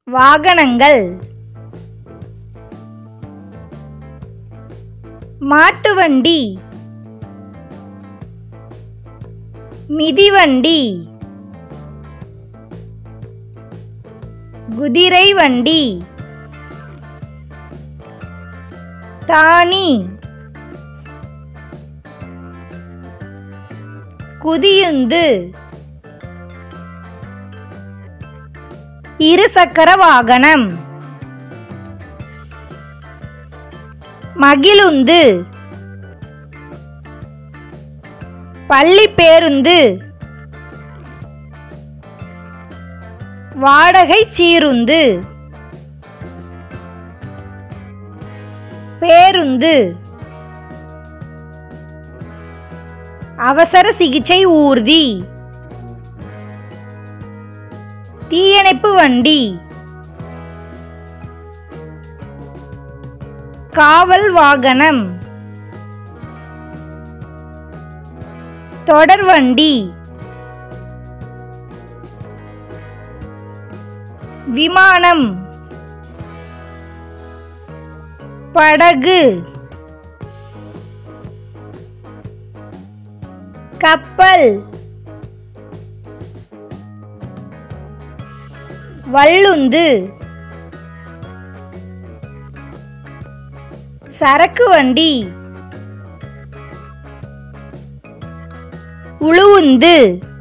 வாகனங்கள் மாட்டுவண்டி மிதிவண்டி குதிரை வண்டி தானி குதியுந்து இருசக்கர வாகனம் மகிழுந்து பள்ளி பேருந்து வாடகை சீருந்து பேருந்து அவசர சிகிச்சை ஊர்தி தீயணைப்பு வண்டி காவல் வாகனம் தொடர்வண்டி விமானம் படகு கப்பல் வள்ளுந்து சரக்கு வண்டி உழுவுந்து